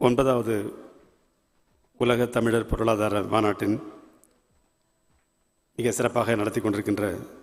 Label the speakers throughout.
Speaker 1: ஒன்பதாவது உலக தமிழர் பொருளாதார மாநாட்டின் மிக சிறப்பாக நடத்தி கொண்டிருக்கின்ற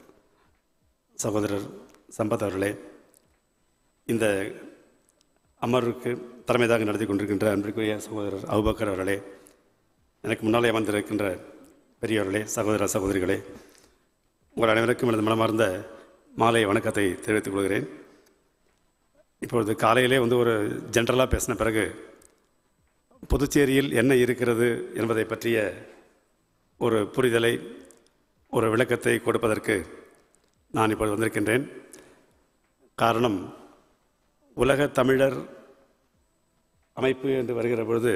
Speaker 1: சகோதரர் சம்பத் அவர்களே இந்த அமர்வுக்கு தலைமை தாங்கி நடத்தி கொண்டிருக்கின்ற அன்பிற்குரிய சகோதரர் அபுபக்கர் அவர்களே எனக்கு முன்னாலே அமர்ந்திருக்கின்ற பெரியவர்களே சகோதர சகோதரிகளே உங்கள் அனைவருக்கும் எனது மனமார்ந்த மாலை வணக்கத்தை தெரிவித்துக் கொள்கிறேன் இப்பொழுது காலையிலே வந்து ஒரு ஜென்ரலாக பேசின பிறகு புதுச்சேரியில் என்ன இருக்கிறது என்பதை பற்றிய ஒரு புரிதலை ஒரு விளக்கத்தை கொடுப்பதற்கு நான் இப்பொழுது வந்திருக்கின்றேன் காரணம் உலக தமிழர் அமைப்பு என்று வருகிற பொழுது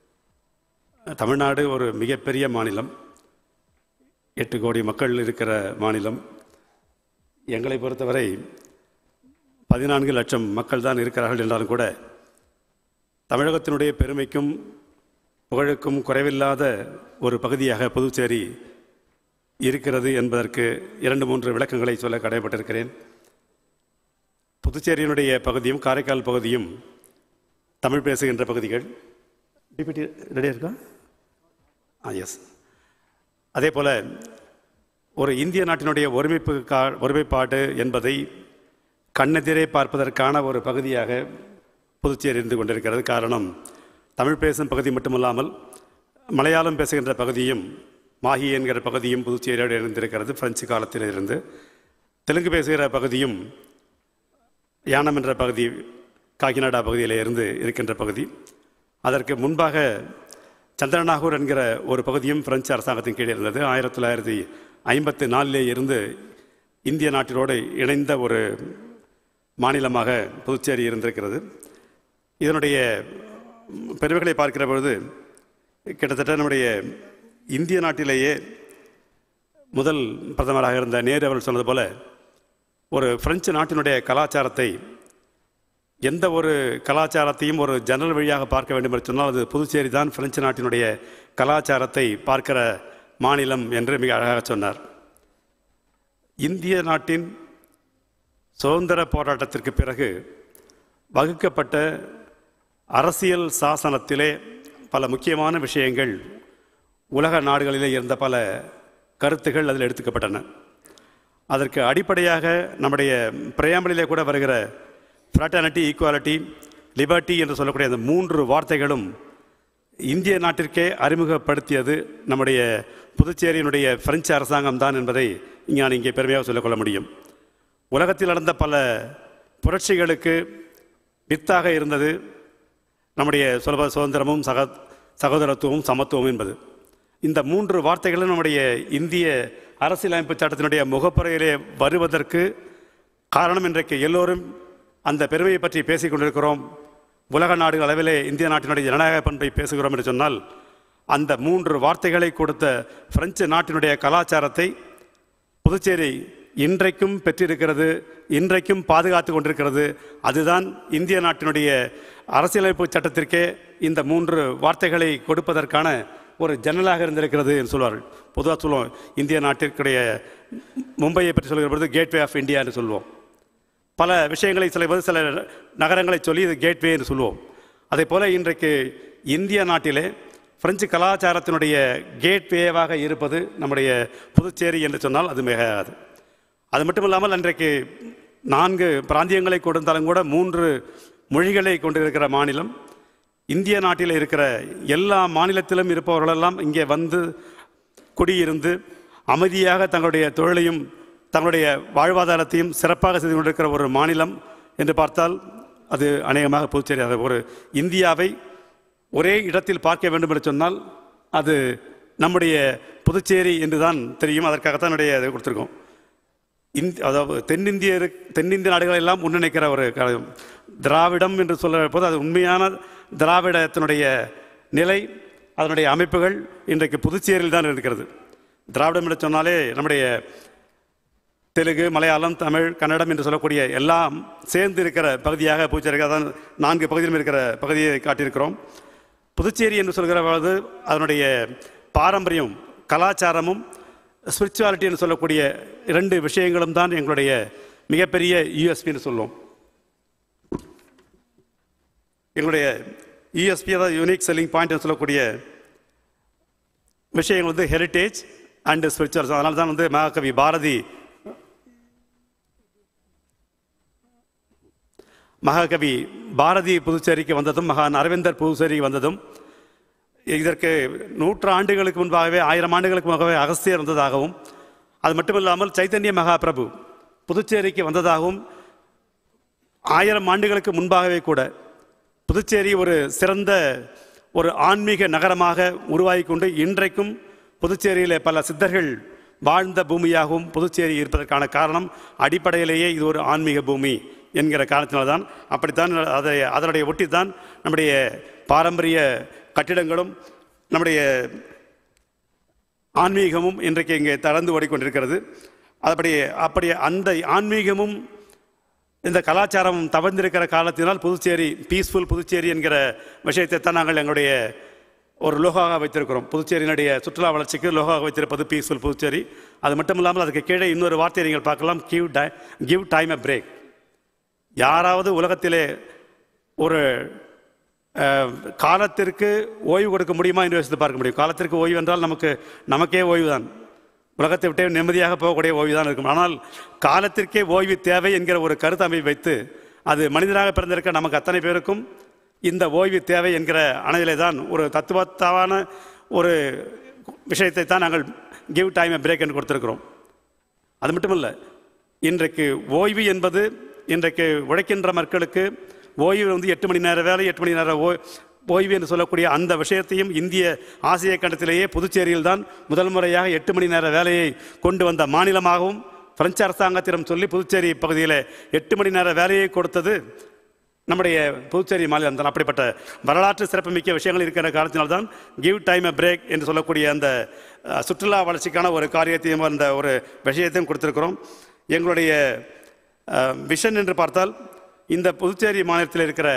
Speaker 1: தமிழ்நாடு ஒரு மிகப்பெரிய மாநிலம் எட்டு கோடி மக்கள் இருக்கிற மாநிலம் எங்களை பொறுத்தவரை பதினான்கு லட்சம் மக்கள் தான் இருக்கிறார்கள் என்றாலும் கூட தமிழகத்தினுடைய பெருமைக்கும் புகழுக்கும் குறைவில்லாத ஒரு பகுதியாக புதுச்சேரி இருக்கிறது என்பதற்கு இரண்டு மூன்று விளக்கங்களை சொல்ல கடமைப்பட்டிருக்கிறேன் புதுச்சேரியினுடைய பகுதியும் காரைக்கால் பகுதியும் தமிழ் பேசுகின்ற பகுதிகள் டிபிடி ரெடியாக இருக்கா ஆ எஸ் அதே போல் ஒரு இந்திய நாட்டினுடைய ஒருமைப்பு கா ஒருமைப்பாடு என்பதை கண்ணெதிரே பார்ப்பதற்கான ஒரு பகுதியாக புதுச்சேரி இருந்து கொண்டிருக்கிறது காரணம் தமிழ் பேசும் பகுதி மட்டுமல்லாமல் மலையாளம் பேசுகின்ற பகுதியும் மாஹி என்கிற பகுதியும் புதுச்சேரியோடு இருந்திருக்கிறது பிரெஞ்சு காலத்தில் இருந்து தெலுங்கு பேசுகிற பகுதியும் யானம் என்ற பகுதி காக்கிநாடா பகுதியில் இருந்து இருக்கின்ற பகுதி அதற்கு முன்பாக சந்திரநாகூர் என்கிற ஒரு பகுதியும் பிரெஞ்சு அரசாங்கத்தின் கீழே இருந்தது ஆயிரத்தி தொள்ளாயிரத்தி ஐம்பத்தி நாலிலே இருந்து இந்திய நாட்டினோடு இணைந்த ஒரு மாநிலமாக புதுச்சேரி இருந்திருக்கிறது இதனுடைய பெருமைகளை பார்க்கிற பொழுது கிட்டத்தட்ட நம்முடைய இந்திய நாட்டிலேயே முதல் பிரதமராக இருந்த நேரு அவர்கள் சொன்னது போல ஒரு பிரெஞ்சு நாட்டினுடைய கலாச்சாரத்தை எந்த ஒரு கலாச்சாரத்தையும் ஒரு ஜன்னல் வழியாக பார்க்க வேண்டும் என்று சொன்னால் அது புதுச்சேரி தான் பிரெஞ்சு நாட்டினுடைய கலாச்சாரத்தை பார்க்கிற மாநிலம் என்று மிக அழகாக சொன்னார் இந்திய நாட்டின் சுதந்திர போராட்டத்திற்கு பிறகு வகுக்கப்பட்ட அரசியல் சாசனத்திலே பல முக்கியமான விஷயங்கள் உலக நாடுகளிலே இருந்த பல கருத்துகள் அதில் எடுத்துக்கப்பட்டன அதற்கு அடிப்படையாக நம்முடைய பிரயாமலிலே கூட வருகிற ஃப்ராட்டர்னிட்டி ஈக்குவாலிட்டி லிபர்ட்டி என்று சொல்லக்கூடிய அந்த மூன்று வார்த்தைகளும் இந்திய நாட்டிற்கே அறிமுகப்படுத்தியது நம்முடைய புதுச்சேரியினுடைய பிரெஞ்சு அரசாங்கம் தான் என்பதை நான் இங்கே பெருமையாக சொல்லிக்கொள்ள முடியும் உலகத்தில் நடந்த பல புரட்சிகளுக்கு வித்தாக இருந்தது நம்முடைய சுலப சுதந்திரமும் சக சகோதரத்துவமும் சமத்துவம் என்பது இந்த மூன்று வார்த்தைகளும் நம்முடைய இந்திய அரசியலமைப்பு சட்டத்தினுடைய முகப்புறையிலே வருவதற்கு காரணம் இன்றைக்கு எல்லோரும் அந்த பெருமையை பற்றி பேசிக் கொண்டிருக்கிறோம் உலக நாடுகள் அளவிலே இந்திய நாட்டினுடைய ஜனநாயக பண்பை பேசுகிறோம் என்று சொன்னால் அந்த மூன்று வார்த்தைகளை கொடுத்த பிரெஞ்சு நாட்டினுடைய கலாச்சாரத்தை புதுச்சேரி இன்றைக்கும் பெற்றிருக்கிறது இன்றைக்கும் பாதுகாத்து கொண்டிருக்கிறது அதுதான் இந்திய நாட்டினுடைய அரசியலமைப்பு சட்டத்திற்கே இந்த மூன்று வார்த்தைகளை கொடுப்பதற்கான ஒரு ஜன்னலாக இருந்திருக்கிறது என்று சொல்வார்கள் பொதுவாக சொல்லுவோம் இந்திய நாட்டிற்குடைய மும்பையை பற்றி சொல்கிற பொழுது கேட்வே ஆஃப் இந்தியா என்று சொல்லுவோம் பல விஷயங்களை சொல்லும்போது சில நகரங்களை சொல்லி இது கேட்வே என்று சொல்லுவோம் அதே போல் இன்றைக்கு இந்திய நாட்டிலே பிரெஞ்சு கலாச்சாரத்தினுடைய கேட்வேவாக இருப்பது நம்முடைய புதுச்சேரி என்று சொன்னால் அது மிகாது அது மட்டும் இல்லாமல் அன்றைக்கு நான்கு பிராந்தியங்களை கொடுத்தாலும் கூட மூன்று மொழிகளை கொண்டிருக்கிற மாநிலம் இந்திய நாட்டில் இருக்கிற எல்லா மாநிலத்திலும் இருப்பவர்களெல்லாம் இங்கே வந்து குடியிருந்து அமைதியாக தங்களுடைய தொழிலையும் தங்களுடைய வாழ்வாதாரத்தையும் சிறப்பாக செய்து கொண்டிருக்கிற ஒரு மாநிலம் என்று பார்த்தால் அது அநேகமாக புதுச்சேரி அது ஒரு இந்தியாவை ஒரே இடத்தில் பார்க்க வேண்டும் என்று சொன்னால் அது நம்முடைய புதுச்சேரி என்று தான் தெரியும் அதற்காகத்தான் என்னுடைய இதை கொடுத்துருக்கோம் இந்த் அதாவது தென்னிந்திய தென்னிந்திய நாடுகள் எல்லாம் முன்னிணைக்கிற ஒரு க- திராவிடம் என்று சொல்ல போது அது உண்மையான திராவிடத்தினுடைய நிலை அதனுடைய அமைப்புகள் இன்றைக்கு புதுச்சேரியில் தான் இருக்கிறது திராவிடம் என்று சொன்னாலே நம்முடைய தெலுங்கு மலையாளம் தமிழ் கன்னடம் என்று சொல்லக்கூடிய எல்லாம் சேர்ந்து இருக்கிற பகுதியாக புதுச்சேரி அதான் நான்கு பகுதியிலும் இருக்கிற பகுதியை காட்டியிருக்கிறோம் புதுச்சேரி என்று சொல்கிற பொழுது அதனுடைய பாரம்பரியம் கலாச்சாரமும் ஸ்பிரிச்சுவாலிட்டி என்று சொல்லக்கூடிய இரண்டு விஷயங்களும் தான் எங்களுடைய மிகப்பெரிய யூஎஸ்பின்னு சொல்லுவோம் எங்களுடைய யூஎஸ்பி அதாவது யூனிக் செல்லிங் பாயிண்ட் சொல்லக்கூடிய விஷயங்கள் வந்து ஹெரிட்டேஜ் அண்ட் ஸ்பிரிச்சுவல்ஸ் அதனால தான் வந்து மகாகவி பாரதி மகாகவி பாரதி புதுச்சேரிக்கு வந்ததும் மகான் அரவிந்தர் புதுச்சேரிக்கு வந்ததும் இதற்கு நூற்று ஆண்டுகளுக்கு முன்பாகவே ஆயிரம் ஆண்டுகளுக்கு முன்பாகவே அகஸ்தியர் வந்ததாகவும் அது மட்டுமில்லாமல் சைத்தன்ய மகாபிரபு புதுச்சேரிக்கு வந்ததாகவும் ஆயிரம் ஆண்டுகளுக்கு முன்பாகவே கூட புதுச்சேரி ஒரு சிறந்த ஒரு ஆன்மீக நகரமாக உருவாகி கொண்டு இன்றைக்கும் புதுச்சேரியில் பல சித்தர்கள் வாழ்ந்த பூமியாகவும் புதுச்சேரி இருப்பதற்கான காரணம் அடிப்படையிலேயே இது ஒரு ஆன்மீக பூமி என்கிற காரணத்தினால்தான் அப்படித்தான் அதை அதனுடைய ஒட்டித்தான் நம்முடைய பாரம்பரிய கட்டிடங்களும் நம்முடைய ஆன்மீகமும் இன்றைக்கு இங்கே தளர்ந்து ஓடிக்கொண்டிருக்கிறது அப்படி அப்படி அந்த ஆன்மீகமும் இந்த கலாச்சாரம் தவழ்ந்திருக்கிற காலத்தினால் புதுச்சேரி பீஸ்ஃபுல் புதுச்சேரி என்கிற விஷயத்தை தான் நாங்கள் எங்களுடைய ஒரு லோகாக வைத்திருக்கிறோம் புதுச்சேரியினுடைய சுற்றுலா வளர்ச்சிக்கு லோகாக வைத்திருப்பது பீஸ்ஃபுல் புதுச்சேரி அது மட்டும் இல்லாமல் அதுக்கு கீழே இன்னொரு வார்த்தையை நீங்கள் பார்க்கலாம் கிவ் டை கிவ் டைம் அ பிரேக் யாராவது உலகத்திலே ஒரு அஹ், காலத்திற்கு ஓய்வு கொடுக்க முடியுமா என்று யோசித்து பார்க்க முடியும் காலத்திற்கு ஓய்வு என்றால் நமக்கு நமக்கே ஓய்வு தான் உலகத்தை விட்டே நிம்மதியாக போகக்கூடிய ஓய்வு தான் இருக்கும் ஆனால் காலத்திற்கே ஓய்வு தேவை என்கிற ஒரு கருத்தமை வைத்து அது மனிதனாக பிறந்திருக்க நமக்கு அத்தனை பேருக்கும் இந்த ஓய்வு தேவை என்கிற அணையிலே தான் ஒரு தத்துவத்தான ஒரு விஷயத்தை தான் நாங்கள் கிவ் டைம் பிரேக் என்று கொடுத்திருக்கிறோம் அது மட்டும் இல்லை இன்றைக்கு ஓய்வு என்பது இன்றைக்கு உழைக்கின்ற மக்களுக்கு ஓய்வு வந்து எட்டு மணி நேர வேலை எட்டு மணி நேர ஓ ஓய்வு என்று சொல்லக்கூடிய அந்த விஷயத்தையும் இந்திய ஆசிய கண்டத்திலேயே புதுச்சேரியில் தான் முதல் முறையாக எட்டு மணி நேர வேலையை கொண்டு வந்த மாநிலமாகவும் பிரெஞ்சு அரசாங்கத்திடம் சொல்லி புதுச்சேரி பகுதியில் எட்டு மணி நேர வேலையை கொடுத்தது நம்முடைய புதுச்சேரி மாநிலம் தான் அப்படிப்பட்ட வரலாற்று சிறப்புமிக்க விஷயங்கள் இருக்கிற காரணத்தினால்தான் கிவ் டைம் அ பிரேக் என்று சொல்லக்கூடிய அந்த அஹ், சுற்றுலா வளர்ச்சிக்கான ஒரு காரியத்தையும் அந்த ஒரு விஷயத்தையும் கொடுத்திருக்கிறோம் எங்களுடைய விஷன் என்று பார்த்தால் இந்த புதுச்சேரி மாநிலத்தில் இருக்கிற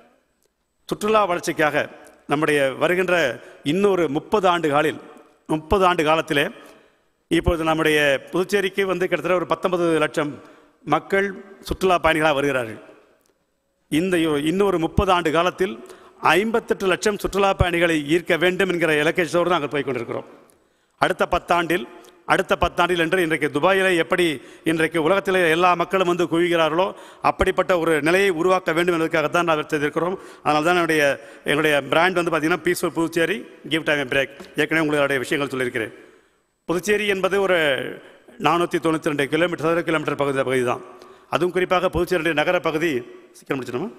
Speaker 1: சுற்றுலா வளர்ச்சிக்காக நம்முடைய வருகின்ற இன்னொரு முப்பது ஆண்டு காலில் முப்பது ஆண்டு காலத்திலே இப்பொழுது நம்முடைய புதுச்சேரிக்கு வந்து கிட்டத்தட்ட ஒரு பத்தொன்பது லட்சம் மக்கள் சுற்றுலா பயணிகளாக வருகிறார்கள் இந்த யோ- இன்னொரு முப்பது ஆண்டு காலத்தில் ஐம்பத்தெட்டு லட்சம் சுற்றுலா பயணிகளை ஈர்க்க வேண்டும் என்கிற இலக்கியத்தோடு நாங்கள் போய் கொண்டிருக்கிறோம் அடுத்த பத்தாண்டில் அடுத்த பத்தாண்டில் என்று இன்றைக்கு துபாயிலே எப்படி இன்றைக்கு உலகத்தில் எல்லா மக்களும் வந்து குவிகிறார்களோ அப்படிப்பட்ட ஒரு நிலையை உருவாக்க வேண்டும் என்பதற்காகத்தான் நாங்கள் செய்திருக்கிறோம் அதனால தான் என்னுடைய எங்களுடைய பிராண்ட் வந்து பார்த்தீங்கன்னா peaceful Puducherry give time break ஏற்கனவே உங்களுடைய விஷயங்கள் சொல்லியிருக்கிறேன் புதுச்சேரி என்பது ஒரு நானூற்றி தொண்ணூற்றி ரெண்டு கிலோமீட்டர் சதுர கிலோமீட்டர் பகுதி பகுதி தான் அதுவும் குறிப்பாக புதுச்சேரி நகர பகுதி சீக்கிரம் முடிச்சிடணுமா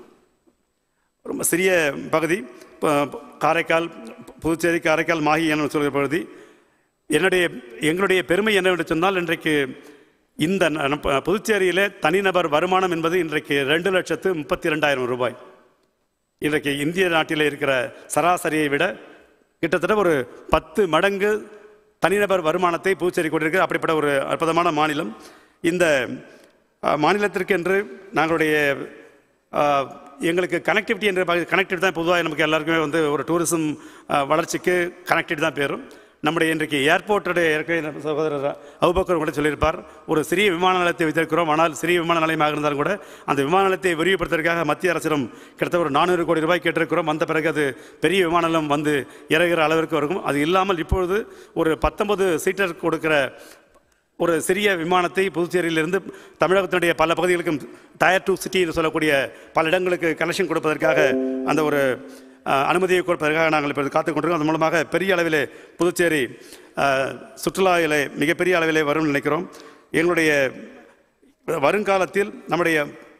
Speaker 1: ரொம்ப சிறிய பகுதி ப- காரைக்கால் புதுச்சேரி காரைக்கால் மாஹி என சொல்கிற பகுதி என்னுடைய எங்களுடைய பெருமை என்னவென்று சொன்னால் இன்றைக்கு இந்த ந- ந- புதுச்சேரியிலே தனிநபர் வருமானம் என்பது இன்றைக்கு ரெண்டு லட்சத்து முப்பத்தி ரெண்டாயிரம் ரூபாய் இன்றைக்கு இந்திய நாட்டில் இருக்கிற சராசரியை விட கிட்டத்தட்ட ஒரு பத்து மடங்கு தனிநபர் வருமானத்தை புதுச்சேரி கொண்டிருக்கு அப்படிப்பட்ட ஒரு அற்புதமான மாநிலம் இந்த அஹ், மாநிலத்திற்கென்று நாங்களுடைய அஹ், எங்களுக்கு கனெக்டிவிட்டி என்ற கனெக்டிவிட்டி தான் பொதுவாக நமக்கு எல்லாருக்குமே வந்து ஒரு டூரிசம் அஹ், வளர்ச்சிக்கு கனெக்டிவிட்டி தான் பேரும் நம்முடைய இன்றைக்கு ஏர்போர்ட்டுடைய ஏற்கனவே நம்ம சகோதரர் அவுபக்கர் கூட சொல்லியிருப்பார் ஒரு சிறிய விமான நிலையத்தை வைத்திருக்கிறோம் ஆனால் சிறிய விமான நிலையமாக இருந்தாலும் கூட அந்த விமான நிலையத்தை விரிவுபடுத்துவதற்காக மத்திய அரசிடம் கிட்டத்தட்ட ஒரு நானூறு கோடி ரூபாய் கேட்டிருக்கிறோம் வந்த பிறகு அது பெரிய விமான நிலையம் வந்து இறங்குகிற அளவிற்கு இருக்கும் அது இல்லாமல் இப்பொழுது ஒரு பத்தொன்பது சீட்டர் கொடுக்கிற ஒரு சிறிய விமானத்தை புதுச்சேரியிலிருந்து தமிழகத்தினுடைய பல பகுதிகளுக்கும் டயர் டூ சிட்டி என்று சொல்லக்கூடிய பல இடங்களுக்கு கனெக்ஷன் கொடுப்பதற்காக அந்த ஒரு அஹ், அனுமதியை கொடுப்பதற்காக நாங்கள் இப்பொழுது காத்துக் கொண்டிருக்கோம் அதன் மூலமாக பெரிய அளவிலே புதுச்சேரி அஹ், சுற்றுலாவிலே மிகப்பெரிய அளவிலே வரும் நினைக்கிறோம் எங்களுடைய வருங்காலத்தில் நம்முடைய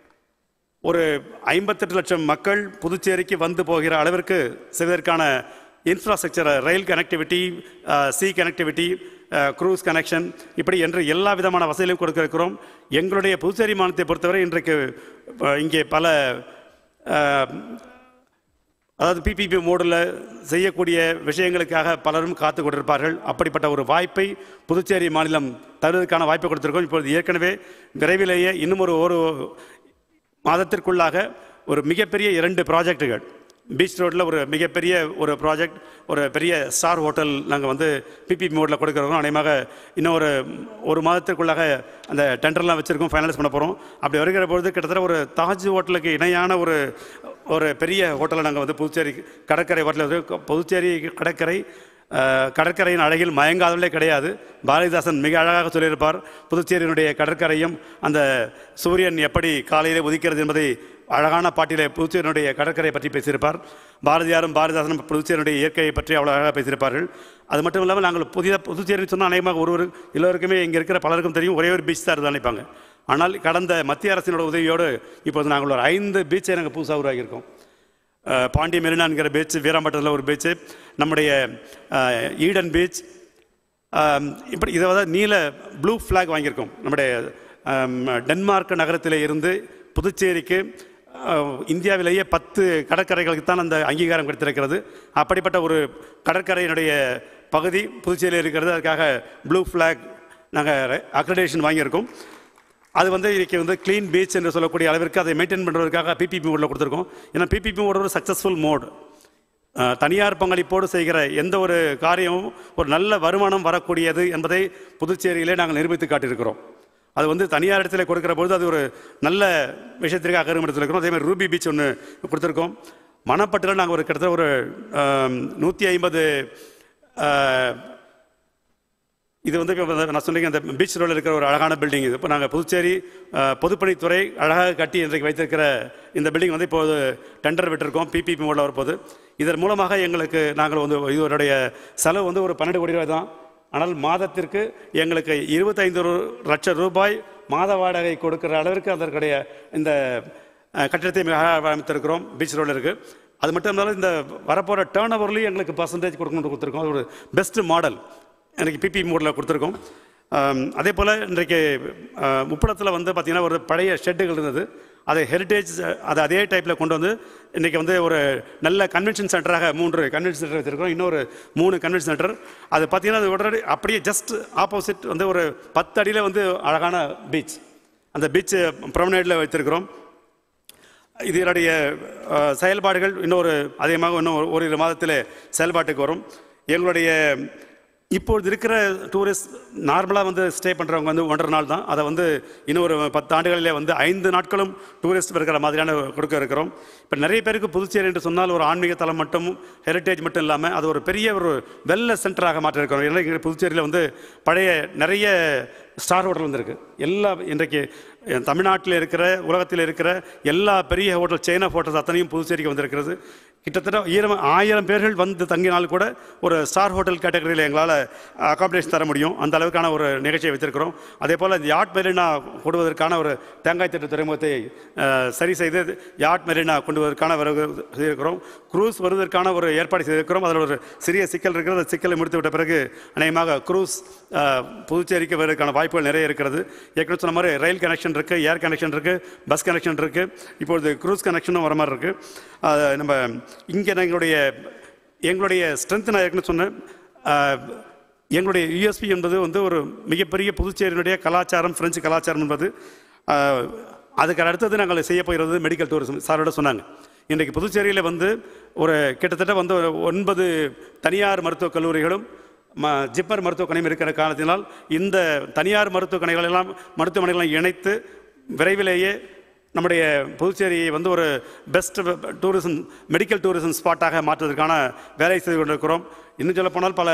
Speaker 1: ஒரு ஐம்பத்தெட்டு லட்சம் மக்கள் புதுச்சேரிக்கு வந்து போகிற அளவிற்கு செய்வதற்கான infrastructure rail connectivity sea connectivity cruise connection இப்படி என்று எல்லா விதமான வசதிகளையும் கொடுக்க இருக்கிறோம் எங்களுடைய புதுச்சேரி மாநிலத்தை பொறுத்தவரை இன்றைக்கு அஹ், இங்கே பல அஹ், அதாவது பிபிபி மோடில் செய்யக்கூடிய விஷயங்களுக்காக பலரும் காத்து கொண்டிருப்பார்கள் அப்படிப்பட்ட ஒரு வாய்ப்பை புதுச்சேரி மாநிலம் தருவதற்கான வாய்ப்பை கொடுத்திருக்கோம் இப்பொழுது ஏற்கனவே விரைவிலேயே இன்னும் ஒரு ஒரு மாதத்திற்குள்ளாக ஒரு மிகப்பெரிய இரண்டு ப்ராஜெக்ட்டுகள் பீச் ரோட்டில் ஒரு மிகப்பெரிய ஒரு ப்ராஜெக்ட் ஒரு பெரிய ஸ்டார் ஹோட்டல் நாங்கள் வந்து பிபி மோடில் கொடுக்குறோம் அநேகமாக இன்னும் ஒரு ஒரு மாதத்திற்குள்ளாக அந்த டெண்டர்லாம் வச்சுருக்கோம் ஃபைனலைஸ் பண்ண போகிறோம் அப்படி வருகிற பொழுது கிட்டத்தட்ட ஒரு தாஜ் ஹோட்டலுக்கு இணையான ஒரு ஒரு பெரிய ஹோட்டலை நாங்கள் வந்து புதுச்சேரி கடற்கரை ஹோட்டலில் வந்து புதுச்சேரி கடற்கரை அஹ், கடற்கரையின் அழகில் மயங்காதவர்களே கிடையாது பாரதிதாசன் மிக அழகாக சொல்லியிருப்பார் புதுச்சேரியினுடைய கடற்கரையும் அந்த சூரியன் எப்படி காலையிலே உதிக்கிறது என்பதை அழகான பாட்டிலே புதுச்சேரியினுடைய கடற்கரை பற்றி பேசியிருப்பார் பாரதியாரும் பாரதிதாசனும் புதுச்சேரியினுடைய இயற்கையை பற்றி அவ்வளோ அழகாக பேசியிருப்பார்கள் அது மட்டும் இல்லாமல் நாங்கள் புதிய புதுச்சேரின்னு சொன்னால் அநேகமாக ஒருவர் எல்லோருக்குமே இங்கே இருக்கிற பலருக்கும் தெரியும் ஒரே ஒரு பீச் தான் இருந்தால் நினைப்பாங்க ஆனால் கடந்த மத்திய அரசினோட உதவியோடு இப்போது நாங்கள் ஒரு ஐந்து பீச்சை நாங்கள் புதுசாக உருவாக்கியிருக்கோம் அஹ், பாண்டி மெரினான்கிற பீச் வீராம்பட்டத்தில் ஒரு பீச்சு நம்முடைய அஹ், ஈடன் பீச் ஆம், இப்படி இதை வந்து நீல ப்ளூ ஃப்ளாக் வாங்கியிருக்கோம் நம்முடைய ஆம், டென்மார்க் நகரத்தில் இருந்து புதுச்சேரிக்கு அஹ், இந்தியாவிலேயே பத்து கடற்கரைகளுக்கு தான் அந்த அங்கீகாரம் கிடைத்திருக்கிறது அப்படிப்பட்ட ஒரு கடற்கரையினுடைய பகுதி புதுச்சேரியில் இருக்கிறது அதுக்காக ப்ளூ ஃப்ளாக் நாங்கள் அக்ரடேஷன் வாங்கியிருக்கோம் அது வந்து இன்றைக்கி வந்து க்ளீன் பீச் என்று சொல்லக்கூடிய அளவிற்கு அதை மெயின்டைன் பண்ணுறதுக்காக பிபிபி மோடில் கொடுத்துருக்கோம் ஏன்னா பிபிபி மோட் ஒரு சக்ஸஸ்ஃபுல் மோட் அஹ், தனியார் பங்களிப்போடு செய்கிற எந்த ஒரு காரியமும் ஒரு நல்ல வருமானம் வரக்கூடியது என்பதை புதுச்சேரியிலே நாங்கள் நிரூபித்து காட்டியிருக்கிறோம் அது வந்து தனியார் இடத்துல கொடுக்கிற பொழுது அது ஒரு நல்ல விஷயத்திற்காக அகரம் எடுத்துருக்கிறோம் அதே மாதிரி ரூபி பீச் ஒன்று கொடுத்துருக்கோம் மணப்பட்டில் நாங்கள் ஒரு கிட்டத்தட்ட ஒரு நூற்றி ஐம்பது இது வந்து இப்ப வந்து நான் சொன்னீங்க அந்த பீச் ரோடில் இருக்கிற ஒரு அழகான பில்டிங் இது இப்போ நாங்கள் புதுச்சேரி அஹ், பொதுப்பணித்துறை அழகாக கட்டி இன்றைக்கு வைத்திருக்கிற இந்த பில்டிங் வந்து இப்போது டெண்டர் விட்டிருக்கோம் பிபிபி மோடில் வரப்போகுது இதன் மூலமாக எங்களுக்கு நாங்கள் வந்து இதனுடைய செலவு வந்து ஒரு பன்னெண்டு கோடி ரூபாய் தான் ஆனால் மாதத்திற்கு எங்களுக்கு இருபத்தைந்து ரூ- லட்சம் ரூபாய் மாத வாடகை கொடுக்கிற அளவிற்கு அதற்குடைய இந்த அஹ், கட்டிடத்தை மிக அழகாக அமைத்திருக்கிறோம் பீச் ரோடில் இருக்குது அது மட்டும் இல்லாமல் இந்த வரப்போகிற டேர்ன் ஓவர்லேயும் எங்களுக்கு பர்சன்டேஜ் கொடுக்கணும்னு கொடுத்துருக்கோம் அது ஒரு பெஸ்ட் மாடல் எனக்கு பிபி மோடில் கொடுத்துருக்கோம் ஆம், அதே போல் இன்றைக்கு முப்படத்தில் வந்து பார்த்திங்கன்னா ஒரு பழைய ஷெட்டுகள் இருந்தது அதை ஹெரிட்டேஜ் அதை அதே டைப்பில் கொண்டு வந்து இன்றைக்கி வந்து ஒரு நல்ல கன்வென்ஷன் சென்டராக மூன்று கன்வென்ஷன் சென்டர் வச்சுருக்கோம் இன்னொரு மூணு கன்வென்ஷன் சென்டர் அது பார்த்திங்கன்னா அது உடனடி அப்படியே ஜஸ்ட் ஆப்போசிட் வந்து ஒரு பத்து அடியில் வந்து அழகான பீச் அந்த பீச் ப்ரொமனேட்டில் வைத்திருக்கிறோம் இதனுடைய அஹ், செயல்பாடுகள் இன்னொரு அதிகமாக இன்னும் ஒரு- ஓரிரு மாதத்தில் செயல்பாட்டுக்கு வரும் எங்களுடைய இப்பொழுது இருக்கிற டூரிஸ்ட் நார்மலாக வந்து ஸ்டே பண்ணுறவங்க வந்து ஒன்றரை நாள் தான் அதை வந்து இன்னும் ஒரு பத்து ஆண்டுகளிலே வந்து ஐந்து நாட்களும் டூரிஸ்ட் இருக்கிற மாதிரியான கொடுக்க இருக்கிறோம் இப்போ நிறைய பேருக்கு புதுச்சேரி என்று சொன்னால் ஒரு ஆன்மீக தலம் மட்டும் ஹெரிட்டேஜ் மட்டும் இல்லாமல் அது ஒரு பெரிய ஒரு வெல்ல சென்டராக மாற்றி இருக்கிறோம் ஏன்னா இங்க புதுச்சேரியில் வந்து பழைய நிறைய ஸ்டார் ஹோட்டல் வந்திருக்கு எல்லா இன்றைக்கு அஹ், தமிழ்நாட்டில் இருக்கிற உலகத்தில் இருக்கிற எல்லா பெரிய ஹோட்டல் செயின் ஆஃப் ஹோட்டல்ஸ் அத்தனையும் புதுச்சேரிக்கு வந்திருக்கிறது கிட்டத்தட்ட ஈரம் ஆயிரம் பேர்கள் வந்து தங்கினால் கூட ஒரு ஸ்டார் ஹோட்டல் கேட்டகரியில் எங்களால் அகாமடேஷன் தர முடியும் அந்த அளவுக்கான ஒரு நிகழ்ச்சியை வைத்திருக்கிறோம் அதே போல் இந்த யாட் மெரினா கொடுவதற்கான ஒரு தேங்காய் திட்ட துறைமுகத்தை அஹ், சரி செய்து யாட் மெரினா கொண்டு வருவதற்கான வரவு செய்திருக்கிறோம் குரூஸ் வருவதற்கான ஒரு ஏற்பாடு செய்திருக்கிறோம் அதில் ஒரு சிறிய சிக்கல் இருக்கிறது அந்த சிக்கலை முடித்து விட்ட பிறகு அநேகமாக குரூஸ் அஹ், புதுச்சேரிக்கு வருவதற்கான வாய்ப்புகள் நிறைய இருக்கிறது ஏற்கனவே சொன்ன மாதிரி ரயில் கனெக்ஷன் இருக்குது ஏர் கனெக்ஷன் இருக்குது பஸ் கனெக்ஷன் இருக்குது இப்பொழுது க்ரூஸ் கனெக்ஷனும் வர மாதிரி இருக்குது நம்ம இங்கே எங்களுடைய எங்களுடைய ஸ்ட்ரென்த் நான் ஏற்கனவே சொன்னேன் அஹ், எங்களுடைய யூஎஸ்பி என்பது வந்து ஒரு மிகப்பெரிய புதுச்சேரியினுடைய கலாச்சாரம் பிரெஞ்சு கலாச்சாரம் என்பது அஹ், அதுக்கு அடுத்தது நாங்கள் செய்ய போகிறது மெடிக்கல் டூரிசம் சாரோட சொன்னாங்க இன்றைக்கு புதுச்சேரியில் வந்து ஒரு கிட்டத்தட்ட வந்து ஒரு ஒன்பது தனியார் மருத்துவக் கல்லூரிகளும் ம ஜிப்பர் மருத்துவக்கணையும் இருக்கிற காரணத்தினால் இந்த தனியார் மருத்துவக்கணைகள் எல்லாம் மருத்துவமனைகளை இணைத்து விரைவிலேயே நம்முடைய புதுச்சேரியை வந்து ஒரு பெஸ்ட் டூரிசம் மெடிக்கல் டூரிசம் ஸ்பாட்டாக மாற்றுவதற்கான வேலை செய்து கொண்டிருக்கிறோம் இன்னும் சொல்லப்போனால் பல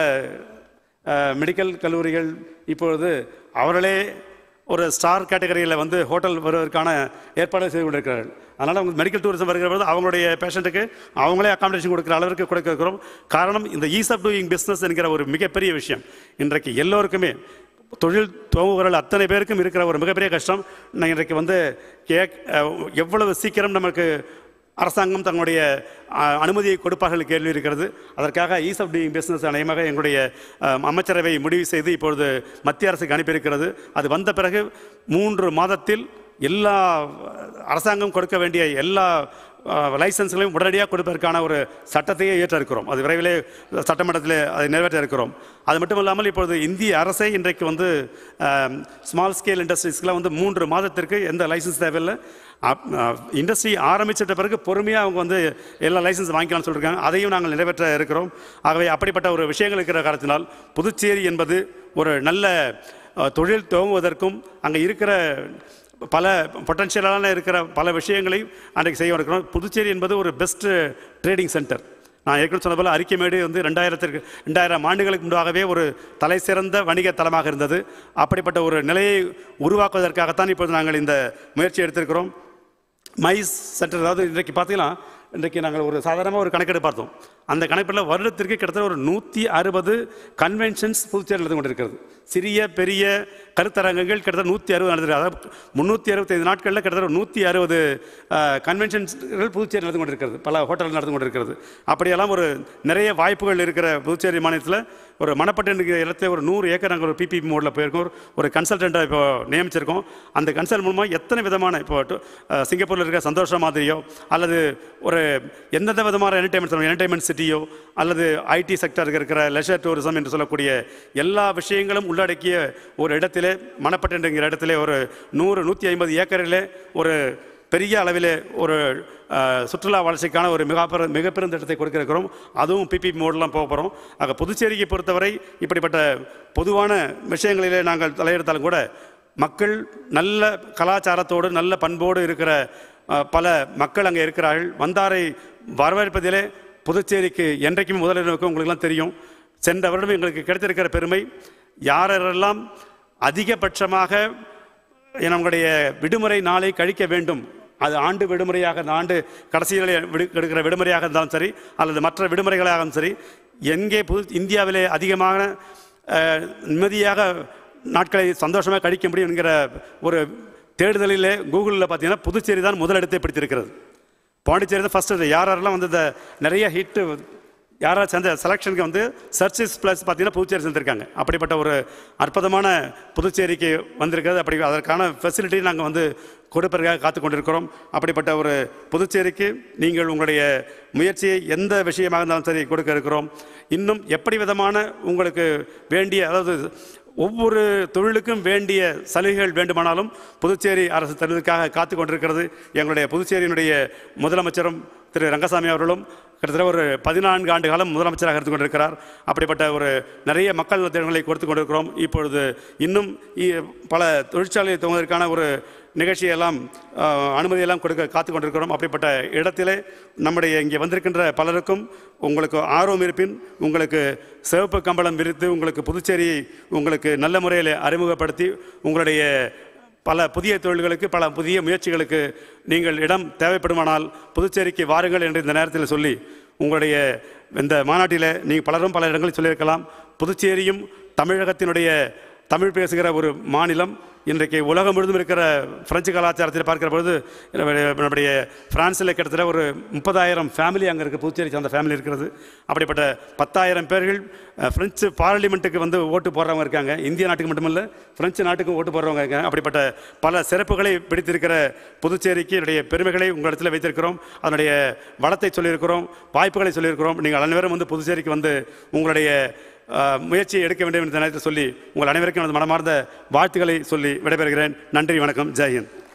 Speaker 1: அஹ், மெடிக்கல் கல்லூரிகள் இப்பொழுது அவர்களே ஒரு ஸ்டார் கேட்டகரியில் வந்து ஹோட்டல் வருவதற்கான ஏற்பாடு செய்து கொண்டிருக்கிறார்கள் அதனால் அவங்க மெடிக்கல் டூரிசம் வருகிற போது அவங்களுடைய பேஷண்ட்டுக்கு அவங்களே அகாமடேஷன் கொடுக்குற அளவிற்கு கொடுக்க இருக்கிறோம் காரணம் இந்த ஈஸ் ஆஃப் டூயிங் பிஸ்னஸ் என்கிற ஒரு மிகப்பெரிய விஷயம் இன்றைக்கு எல்லோருக்குமே தொழில் துவங்குவர்கள் அத்தனை பேருக்கும் இருக்கிற ஒரு மிகப்பெரிய கஷ்டம் நான் இன்றைக்கு வந்து கேக் அஹ், எவ்வளவு சீக்கிரம் நமக்கு அரசாங்கம் தங்களுடைய அஹ், அனுமதியை கொடுப்பார்கள் கேள்வி இருக்கிறது அதற்காக ஈஸ் ஆஃப் டூயிங் பிஸ்னஸ் அநேகமாக எங்களுடைய அஹ், அமைச்சரவை முடிவு செய்து இப்பொழுது மத்திய அரசுக்கு அனுப்பியிருக்கிறது அது வந்த பிறகு மூன்று மாதத்தில் எல்லா அரசாங்கம் கொடுக்க வேண்டிய எல்லா லைசன்ஸ்களையும் உடனடியாக கொடுப்பதற்கான ஒரு சட்டத்தையே ஏற்ற இருக்கிறோம் அது விரைவிலே சட்டமன்றத்தில் அதை நிறைவேற்ற இருக்கிறோம் அது மட்டும் இல்லாமல் இப்பொழுது இந்திய அரசே இன்றைக்கு வந்து ஸ்மால் ஸ்கேல் இண்டஸ்ட்ரீஸ்க்கெலாம் வந்து மூன்று மாதத்திற்கு எந்த லைசன்ஸ் தேவையில்லை இண்டஸ்ட்ரி ஆரம்பிச்சிட்ட பிறகு பொறுமையாக அவங்க வந்து எல்லா லைசன்ஸ் வாங்கிக்கலாம்னு சொல்லியிருக்காங்க அதையும் நாங்கள் நிறைவேற்ற இருக்கிறோம் ஆகவே அப்படிப்பட்ட ஒரு விஷயங்கள் இருக்கிற காரணத்தினால் புதுச்சேரி என்பது ஒரு நல்ல அஹ், தொழில் துவங்குவதற்கும் அங்கே இருக்கிற பல பொட்டன்ஷியலான இருக்கிற பல விஷயங்களை அன்றைக்கு செய்ய இருக்கிறோம் புதுச்சேரி என்பது ஒரு பெஸ்ட் ட்ரேடிங் சென்டர் நான் ஏற்கனவே சொன்ன போல அரிக்கைமேடு வந்து ரெண்டாயிரத்திற்கு ரெண்டாயிரம் ஆண்டுகளுக்கு முன்பாகவே ஒரு தலை சிறந்த வணிக தலமாக இருந்தது அப்படிப்பட்ட ஒரு நிலையை உருவாக்குவதற்காகத்தான் இப்போது நாங்கள் இந்த முயற்சி எடுத்திருக்கிறோம் மைஸ் சென்டர் அதாவது இன்றைக்கு பார்த்தீங்கன்னா இன்றைக்கு நாங்கள் ஒரு சாதாரணமாக ஒரு கணக்கெடு பார்த்தோம் அந்த கணக்கில் வருடத்திற்கு கிட்டத்தட்ட ஒரு நூற்றி அறுபது கன்வென்ஷன்ஸ் புதுச்சேரி நடந்து கொண்டிருக்கிறது சிறிய பெரிய கருத்தரங்கங்கள் கிட்டத்தட்ட நூற்றி அறுபது நடந்து அதாவது முந்நூற்றி அறுபத்தைந்து நாட்களில் கிட்டத்தட்ட நூற்றி அறுபது கன்வென்ஷன்ஸ்கள் புதுச்சேரி நடந்து கொண்டிருக்கிறது பல ஹோட்டல் நடந்து கொண்டிருக்கிறது அப்படியெல்லாம் ஒரு நிறைய வாய்ப்புகள் இருக்கிற புதுச்சேரி மாநிலத்தில் ஒரு மணப்பட்டு என்கிற இடத்துல ஒரு நூறு ஏக்கர் நாங்கள் ஒரு பிபிபி மோடில் போயிருக்கோம் ஒரு- ஒரு கன்சல்டண்ட்டை இப்போ நியமிச்சிருக்கோம் அந்த கன்சல்ட் மூலமாக எத்தனை விதமான இப்போ டு- அஹ், சிங்கப்பூரில் இருக்கிற சந்தோஷம் மாதிரியோ அல்லது ஒரு எந்தெந்த விதமான என்டர்டைன்மெண்ட் என்டர்டைன்மெண்ட் சிட்டியோ அல்லது ஐடி செக்டருக்கு இருக்கிற லெஷர் டூரிசம் என்று சொல்லக்கூடிய எல்லா விஷயங்களும் உள்ளடக்கிய ஒரு இடத்திலே மணப்பட்டு என்கிற இடத்திலே ஒரு நூறு நூற்றி ஐம்பது ஏக்கரிலே ஒரு பெரிய அளவிலே ஒரு அஹ், சுற்றுலா வளர்ச்சிக்கான ஒரு மிக பெரு மிக பெரும் திட்டத்தை கொடுக்க இருக்கிறோம் அதுவும் பிபி மோடெலாம் போக போகிறோம் ஆக புதுச்சேரியை பொறுத்தவரை இப்படிப்பட்ட பொதுவான விஷயங்களிலே நாங்கள் தலையெடுத்தாலும் கூட மக்கள் நல்ல கலாச்சாரத்தோடு நல்ல பண்போடு இருக்கிற அஹ், பல மக்கள் அங்கே இருக்கிறார்கள் வந்தாரை வரவேற்பதிலே புதுச்சேரிக்கு என்றைக்கும் முதலிடம் இருக்கும் உங்களுக்கெல்லாம் தெரியும் சென்ற வருடம் எங்களுக்கு கிடைத்திருக்கிற பெருமை யாரெல்லாம் அதிகபட்சமாக நம்முடைய விடுமுறை நாளை கழிக்க வேண்டும் அது ஆண்டு விடுமுறையாக அந்த ஆண்டு கடைசியில் விடு எடுக்கிற விடுமுறையாக இருந்தாலும் சரி அல்லது மற்ற விடுமுறைகளாகவும் சரி எங்கே புது இந்தியாவிலே அதிகமான அஹ், நிம்மதியாக நாட்களை சந்தோஷமாக கழிக்க முடியும் என்கிற ஒரு தேடுதலிலே கூகுளில் பார்த்தீங்கன்னா புதுச்சேரி தான் முதலிடத்தை பிடித்திருக்கிறது பாண்டிச்சேரி தான் ஃபஸ்ட்டு யார் யாரெல்லாம் வந்து இந்த நிறைய ஹிட்டு யாராவது சேர்ந்த செலெக்ஷனுக்கு வந்து சர்ச்சஸ் ப்ளஸ் பார்த்தீங்கன்னா புதுச்சேரி சேர்ந்துருக்காங்க அப்படிப்பட்ட ஒரு அற்புதமான புதுச்சேரிக்கு வந்திருக்கிறது அப்படி அதற்கான ஃபெசிலிட்டி நாங்கள் வந்து கொடுப்பதற்காக காத்து கொண்டிருக்கிறோம் அப்படிப்பட்ட ஒரு புதுச்சேரிக்கு நீங்கள் உங்களுடைய முயற்சியை எந்த விஷயமாக இருந்தாலும் சரி கொடுக்க இருக்கிறோம் இன்னும் எப்படி விதமான உங்களுக்கு வேண்டிய அதாவது ஒவ்வொரு தொழிலுக்கும் வேண்டிய சலுகைகள் வேண்டுமானாலும் புதுச்சேரி அரசு தருவதற்காக காத்து கொண்டிருக்கிறது எங்களுடைய புதுச்சேரியினுடைய முதலமைச்சரும் திரு ரங்கசாமி அவர்களும் கிட்டத்தட்ட ஒரு பதினான்கு ஆண்டு காலம் முதலமைச்சராக இருந்து கொண்டிருக்கிறார் அப்படிப்பட்ட ஒரு நிறைய மக்கள் நல திட்டங்களை கொடுத்து கொண்டிருக்கிறோம் இப்பொழுது இன்னும் இ- பல தொழிற்சாலையை துவங்குவதற்கான ஒரு நிகழ்ச்சியெல்லாம் அஹ், அனுமதியெல்லாம் கொடுக்க காத்து கொண்டிருக்கிறோம் அப்படிப்பட்ட இடத்திலே நம்முடைய இங்கே வந்திருக்கின்ற பலருக்கும் உங்களுக்கு ஆர்வம் இருப்பின் உங்களுக்கு சிவப்பு கம்பளம் விரித்து உங்களுக்கு புதுச்சேரியை உங்களுக்கு நல்ல முறையில் அறிமுகப்படுத்தி உங்களுடைய பல புதிய தொழில்களுக்கு பல புதிய முயற்சிகளுக்கு நீங்கள் இடம் தேவைப்படுமானால் புதுச்சேரிக்கு வாருங்கள் என்று இந்த நேரத்தில் சொல்லி உங்களுடைய இந்த மாநாட்டில் நீங்கள் பலரும் பல இடங்களில் சொல்லியிருக்கலாம் புதுச்சேரியும் தமிழகத்தினுடைய தமிழ் பேசுகிற ஒரு மாநிலம் இன்றைக்கு உலகம் முழுதும் இருக்கிற பிரெஞ்சு கலாச்சாரத்தில் பார்க்கிற பொழுது நம்முடைய நம்முடைய பிரான்ஸில் கிட்டத்தட்ட ஒரு முப்பதாயிரம் ஃபேமிலி அங்கே இருக்குது புதுச்சேரி சார்ந்த ஃபேமிலி இருக்கிறது அப்படிப்பட்ட பத்தாயிரம் பேர்கள் அஹ், பிரெஞ்சு பார்லிமெண்ட்டுக்கு வந்து ஓட்டு போடுறவங்க இருக்காங்க இந்திய நாட்டுக்கு மட்டுமல்ல பிரெஞ்சு நாட்டுக்கும் ஓட்டு போடுறவங்க இருக்காங்க அப்படிப்பட்ட பல சிறப்புகளை பிடித்திருக்கிற புதுச்சேரிக்கு என்னுடைய பெருமைகளை உங்களிடத்தில் வைத்திருக்கிறோம் அதனுடைய வளத்தை சொல்லியிருக்கிறோம் வாய்ப்புகளை சொல்லியிருக்கிறோம் நீங்கள் அனைவரும் வந்து புதுச்சேரிக்கு வந்து உங்களுடைய அஹ், முயற்சியை எடுக்க வேண்டும் என்ற நேரத்தில் சொல்லி உங்கள் அனைவருக்கும் எனது மனமார்ந்த வாழ்த்துக்களை சொல்லி விடைபெறுகிறேன் நன்றி வணக்கம் ஜெய் ஹிந்த்